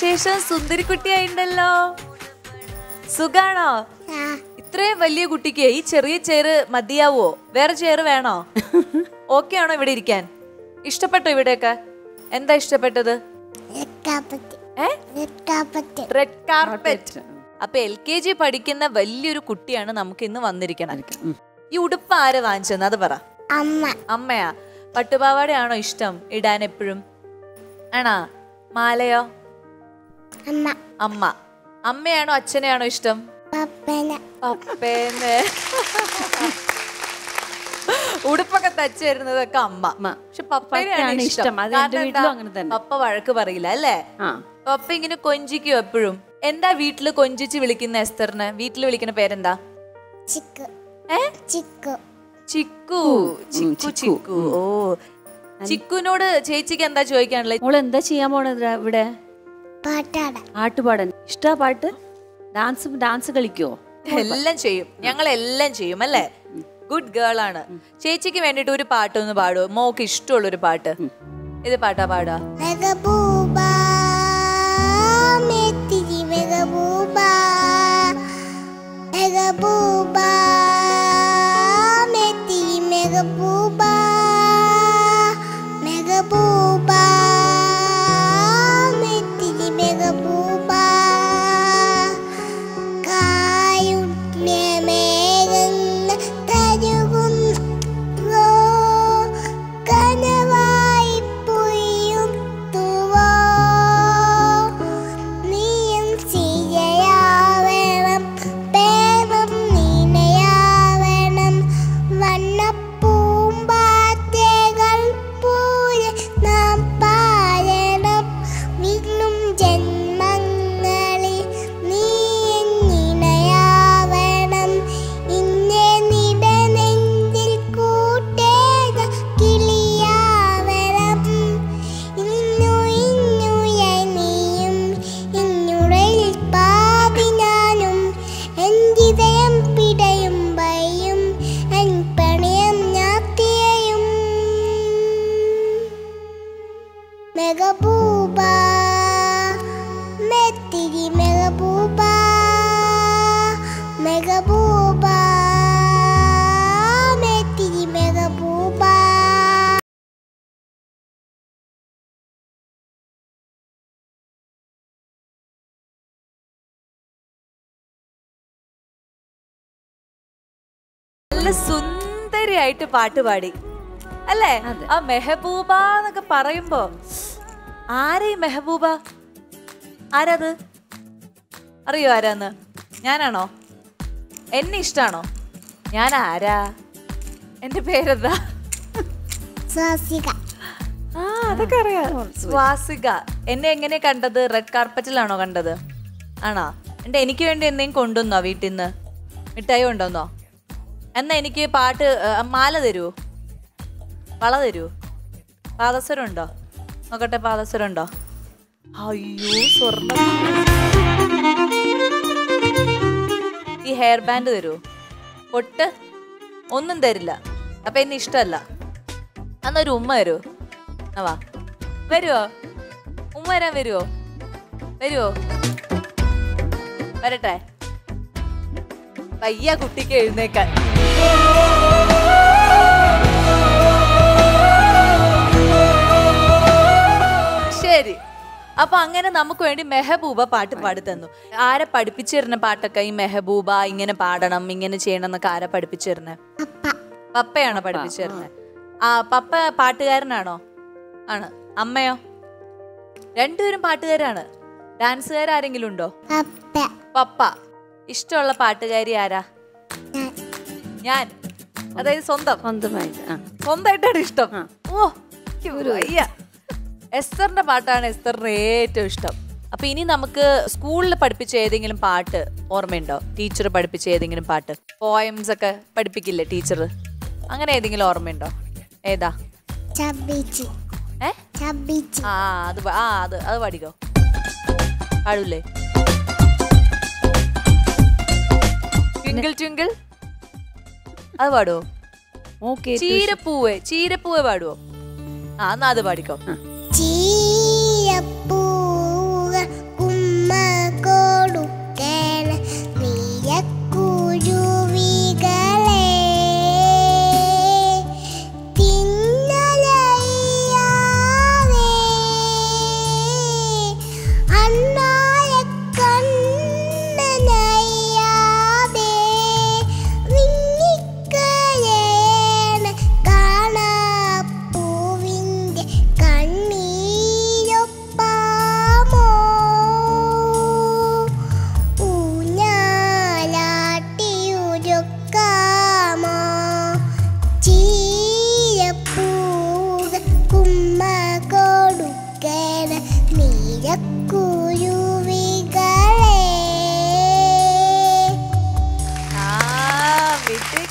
വിശേഷം സുന്ദരിക്കുട്ടിയായിണ്ടല്ലോ സുഖാണോ ഇത്രയും വലിയ കുട്ടിക്ക് ഈ ചെറിയ ചെയറ് മതിയാവോ വേറെ ചെയറ് വേണോ ഓക്കെ ആണോ ഇവിടെ ഇരിക്കാൻ ഇഷ്ടപ്പെട്ടോ ഇവിടെയൊക്കെ എന്താ ഇഷ്ടപ്പെട്ടത് ഏ റെഡ് കാർപ്പറ്റ് അപ്പൊ എൽ കെ ജി പഠിക്കുന്ന വലിയൊരു കുട്ടിയാണ് നമുക്ക് ഇന്ന് വന്നിരിക്കണം ഈ ഉടുപ്പ് ആര് വാങ്ങിച്ചെന്ന് അത് പറ അമ്മ അമ്മയാ പട്ടുപാവാടയാണോ ഇഷ്ടം ഇടാൻ എപ്പോഴും ആണാ മാലയോ അമ്മ അമ്മ അമ്മയാണോ അച്ഛനെയാണോ ഇഷ്ടം പപ്പന പപ്പേന്ന് ഉടുപ്പൊക്കെ തച്ചു തരുന്നതൊക്കെ അമ്മ പക്ഷെ പപ്പയാണ് പപ്പയാണ് ഇഷ്ടം ഇഷ്ടം. അത് കാരണം എന്റെ എന്താ? വീട്ടിലും അങ്ങനെ തന്നെ. പപ്പ വഴക്ക് പറയില്ല അല്ലേ ആ പപ്പ ഇങ്ങനെ കൊഞ്ചിക്കും എപ്പോഴും എന്താ വീട്ടില് കൊഞ്ചിച്ച് വിളിക്കുന്ന എസ്തറിന് വീട്ടില് വിളിക്കുന്ന പേരെന്താ ചിക്കു ഏ ചിക്കു ചിക്കു ചിക്കു ചിക്കു. ചിക്കു ഓ ചിക്കുനോട് ചേച്ചിക്ക് എന്താ ചോദിക്കാനുള്ളത് മോള് എന്താ ചെയ്യാൻ പോണത് ഇവിടെ പാട്ടാട പാട്ടുപാടാൻ ഇഷ്ടാ പാട്ട് ഡാൻസ് ഡാൻസ് കളിക്കോ എല്ലാം ചെയ്യും ഞങ്ങൾ എല്ലാം ചെയ്യും അല്ലേ ഗുഡ് ഗേൾ ആണ് ചേച്ചിക്ക് വേണ്ടിട്ട് ഒരു പാട്ടൊന്ന് പാടുമോ മോക്ക് ഇഷ്ടമുള്ള ഒരു പാട്ട് ഇത് പാട്ടാ പാടാ മെഗബൂബ മേത്തിരി മെഗബൂബ മെഗബൂബ മേത്തിരി മെഗബൂബ മെഗബൂബ മേത്തിരി മെഗബൂബ കായുണ്യമേകുന്ന തരുകുന്നു കനവായി പൊയ്യുത്തുവോ നീയും സിജയാവണം പേരും നീനയാവണം വണ്ണപ്പൂമ്പാറ്റകൾ പോലെ നാം പായണം വീണ്ടും ജന്മങ്ങളിൽ നീ എന്നിണയാവണം ഇന്നെ നിടനെഞ്ചിൽ കൂട്ടേക കിളിയാവണം ഇന്നു ഇന്നുയായി നീയും ഇന്നുടലിൽ പാതി ഞാനും എന്തിതയം പിടയും ഭയം എൻ പ്രണയം ഞാത്തിയയും മെഗബൂബ മെത്തിരി മെഗബൂബ മെഗബൂബ മെത്തിരി മെഗബൂബ നല്ല സുന്ദരിയായിട്ട് പാട്ട് പാടി അല്ലേ അതെ. ആ മെഹബൂബ എന്നൊക്കെ പറയുമ്പോ ആരാ ഈ മെഹബൂബ ആരാത് അറിയോ ആരാന്ന് ഞാനാണോ എന്നെ ഇഷ്ടാണോ ഞാൻ ആരാ എന്റെ പേരെന്താ സ്വാസിക ആ അതൊക്കെ അറിയാം സ്വാസിക എന്നെ എങ്ങനെ കണ്ടത് റെഡ് കാർപ്പറ്റിലാണോ കണ്ടത് ആണോ എന്റെ എനിക്ക് വേണ്ടി എന്തെങ്കിലും കൊണ്ടുവന്നോ വീട്ടിൽ നിന്ന് മിഠായി കൊണ്ടുവന്നോ എന്നാ എനിക്ക് പാട്ട് ഏ, മാല തരുമോ വള തരുമോ പാദസരം ഉണ്ടോ നോക്കട്ടെ പാദസരം ഉണ്ടോ അയ്യോ സ്വർണ്ണ ഈ ഹെയർ ബാൻഡ് തരുമോ പൊട്ട് ഒന്നും തരില്ല അപ്പൊ എന്നെ ഇഷ്ടമല്ല അന്നൊരു ഉമ്മ വരുമോ ആ വാ വരുവോ ഉമ്മ വരാൻ വരുവോ വരുവോ വരട്ടെ വയ്യ കുട്ടിക്ക് എഴുന്നേക്കാൻ ശരി അപ്പൊ അങ്ങനെ നമുക്ക് വേണ്ടി മെഹബൂബ പാട്ട് പാടി തന്നു ആരെ പഠിപ്പിച്ചു തരുന്ന പാട്ടൊക്കെ ഈ മെഹബൂബ ഇങ്ങനെ പാടണം ഇങ്ങനെ ചെയ്യണം എന്നൊക്കെ ആരെ പഠിപ്പിച്ചു തരുന്നേ പപ്പയാണോ പഠിപ്പിച്ചു തരുന്നത് ആ പപ്പ പാട്ടുകാരനാണോ ആണ് അമ്മയോ രണ്ടുപേരും പാട്ടുകാരാണ് ഡാൻസുകാർ ആരെങ്കിലും ഉണ്ടോ പപ്പ പപ്പ ഇഷ്ടമുള്ള പാട്ടുകാരി ആരാ ഞാൻ ഞാൻ അതായത് സ്വന്തം സ്വന്തമായിട്ട് ആ സ്വന്തമായിട്ടാണ് ഇഷ്ടം ആ. ഓ എനിക്ക് വയ്യ എസ്തറിന്റെ പാട്ടാണ് എസ്തറിന് ഏറ്റവും ഇഷ്ടം അപ്പൊ ഇനി നമുക്ക് സ്കൂളിൽ പഠിപ്പിച്ച ഏതെങ്കിലും പാട്ട് ഓർമ്മയുണ്ടോ ടീച്ചർ പഠിപ്പിച്ച ഏതെങ്കിലും പാട്ട് പോയംസ് ഒക്കെ പഠിപ്പിക്കില്ലേ ടീച്ചർ അങ്ങനെ ഏതെങ്കിലും ഓർമ്മയുണ്ടോ ഏതാ ചബിച്ച് ഏ ചബിച്ച് ആ അത് പ- ആ അത് അത് പാടിക്കോ പാടൂലേ ട്വിങ്കിൾ ട്വിങ്കിൾ അത് പാടുവോ ഓക്കെ ചീരപ്പൂവ് ചീരപ്പൂവ് പാടുവോ ആ എന്നാ അത് പാടിക്കോ ചീരപ്പൂവ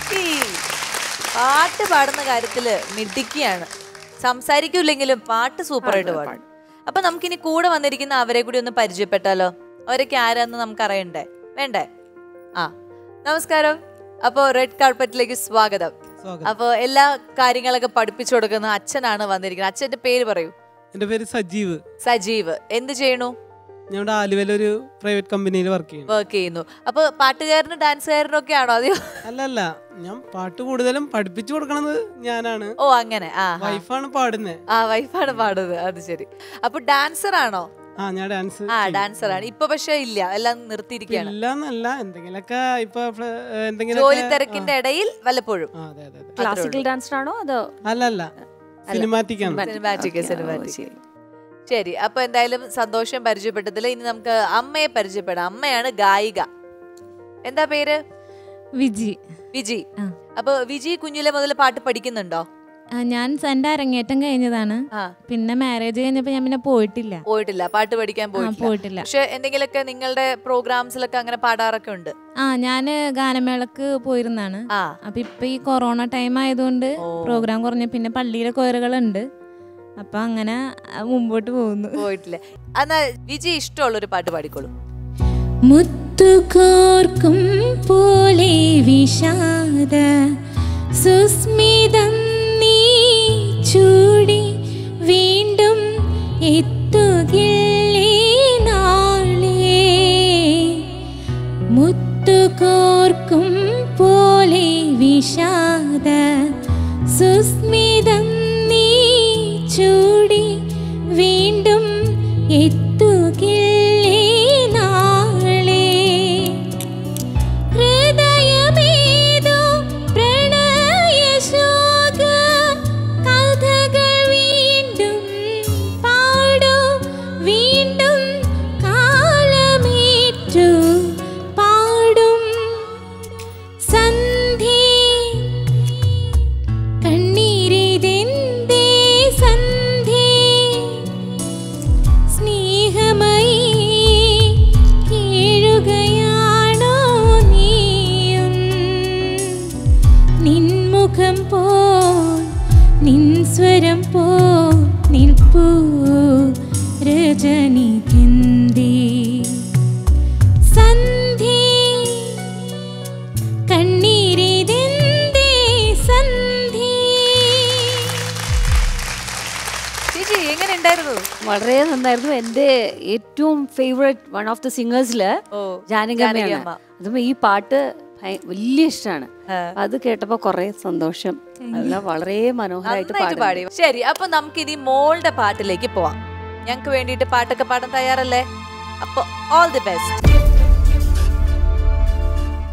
മിടുക്കി പാട്ട് പാടുന്ന കാര്യത്തില് മിടുക്കിയാണ് സംസാരിക്കൂലെങ്കിലും പാട്ട് സൂപ്പറായിട്ട് പാടും അപ്പൊ നമുക്കിനി കൂടെ വന്നിരിക്കുന്ന അവരെ കൂടി ഒന്ന് പരിചയപ്പെട്ടാലോ അവരൊക്കെ ആരാന്ന് നമുക്ക് അറിയണ്ടേ വേണ്ടേ ആ നമസ്കാരം അപ്പോ റെഡ് കാർപ്പറ്റിലേക്ക് സ്വാഗതം സ്വാഗതം. അപ്പോ എല്ലാ കാര്യങ്ങളൊക്കെ പഠിപ്പിച്ചു കൊടുക്കുന്ന അച്ഛനാണ് വന്നിരിക്കുന്നത് അച്ഛന്റെ പേര് പറയൂ എൻ്റെ പേര് സജീവ് സജീവ് എന്ത് ചെയ്യണു ഞാൻ ഇവിടെ ആലുവയിൽ ഒരു പ്രൈവറ്റ് കമ്പനിയിൽ വർക്ക് ചെയ്യുന്നു വർക്ക് ചെയ്യുന്നു അപ്പൊ പാട്ടുകാരനും ഡാൻസുകാരനും ഒക്കെ ആണോ അതെയോ അല്ല അല്ല ഞാൻ പാട്ട് കൂടുതലും പഠിപ്പിച്ചു കൊടുക്കണത് ഞാനാണ് ഓ അങ്ങനെ ആ ആ. വൈഫാണ് പാടുന്നത് ആ വൈഫാണ് പാടുന്നത് അത് ശരി അപ്പൊ ഡാൻസർ ആണോ ആ ഞാൻ ഡാൻസ് ആ ഡാൻസർ ആണ് ഇപ്പൊ പക്ഷെ ഇല്ല എല്ലാം നിർത്തിയിരിക്കുകയാണ് ഇല്ല എന്നല്ല എന്തെങ്കിലുമൊക്കെ ഇപ്പൊ ഫ്ല- എന്തെങ്കിലും ജോലി തിരക്കിന്റെ ഇടയിൽ വല്ലപ്പോഴും ആ അതെ അതെ അതെ ക്ലാസിക്കൽ ഡാൻസർ ആണോ അതോ അല്ല അല്ല സിനിമാറ്റിക് ആണ് സിനിമാറ്റിക് Okay, സിനിമാറ്റിക് ഓ, ശരി. ശരി അപ്പൊ എന്തായാലും സന്തോഷം പരിചയപ്പെട്ടതിൽ ഇനി നമുക്ക് അമ്മയെ പരിചയപ്പെടാം അമ്മയാണ് ഗായിക എന്താ പേര് വിജി വിജി ആ. അപ്പൊ വിജി കുഞ്ഞിലെ മുതൽ പാട്ട് പഠിക്കുന്നുണ്ടോ ആ, ഞാൻ എൻ്റെ അരങ്ങേറ്റം കഴിഞ്ഞതാണ് ആ പിന്നെ മാരേജ് കഴിഞ്ഞപ്പോ ഞാൻ പിന്നെ പോയിട്ടില്ല പോയിട്ടില്ല പാട്ട് പഠിക്കാൻ ആ പോയിട്ടില്ല പോയിട്ടില്ല പക്ഷെ എന്തെങ്കിലുമൊക്കെ നിങ്ങളുടെ പ്രോഗ്രാംസിലൊക്കെ അങ്ങനെ പാടാറൊക്കെ ഉണ്ട് ആ ഞാൻ ഗാനമേളക്ക് പോയിരുന്നാണ് ആ അപ്പൊ ഇപ്പൊ ഈ കൊറോണ ടൈം ആയതുകൊണ്ട് ഓ. പ്രോഗ്രാം കുറഞ്ഞ പിന്നെ പള്ളിയിലെ കൊയറുകളുണ്ട് അപ്പൊ അങ്ങനെ ആ, മുമ്പോട്ട് പോകുന്നു പോയിട്ടില്ല എന്നാ വിജി ഇഷ്ടമുള്ള ഒരു പാട്ട് പാടിക്കോളൂ മുത്തുകോർക്കും പോലെ വിഷാദ സുസ്മിതം നീ ചൂടി വീണ്ടും എത്തുകില്ലേ നാളെ മുത്തുകോർക്കും പോലെ വിഷാദ സുസ്മിതം നീ ചൂടി വീണ്ടും എത്തുകില്ലേ നാളെ ഹൃദയമേതോ പ്രണയശോക കഥകൾ വീണ്ടും പാടൂ വീണ്ടും കാലമേറ്റു പാടും സന്ധി കണ്ണീരിതെന്തേ സന്ധി സ്നേഹമായി കീഴുകയാണോ നീയും നിൻമുഖം പോ നിൻ സ്വരം പോ നിൽപ്പൂ രജനി സന്ധി കണ്ണീരിതെന്തേ സന്ധി ചേച്ചി എങ്ങനെ ഉണ്ടായിരുന്നു വളരെ നന്നായിരുന്നു എൻ്റെ ഏറ്റവും ഫേവറേറ്റ് വൺ ഓഫ് ദ സിംഗേഴ്സില് ഓ, ജാനകിയമ്മയാണ് ജാനകിയമ്മ. അതും ഈ പാട്ട് ഭയ- വലിയ ഇഷ്ടമാണ് ആ. അത് കേട്ടപ്പോ കുറെ സന്തോഷം അതെല്ലാം വളരെ മനോഹരമായിട്ട് നന്നായിട്ട് പാടി പാടി ശരി അപ്പൊ നമുക്ക് ഇനി മോളുടെ പാട്ടിലേക്ക് പോവാം ഞങ്ങൾക്ക് വേണ്ടിയിട്ട് പാട്ടൊക്കെ പാടാൻ തയ്യാറല്ലേ അപ്പൊ ഓൾ ദി ബെസ്റ്റ്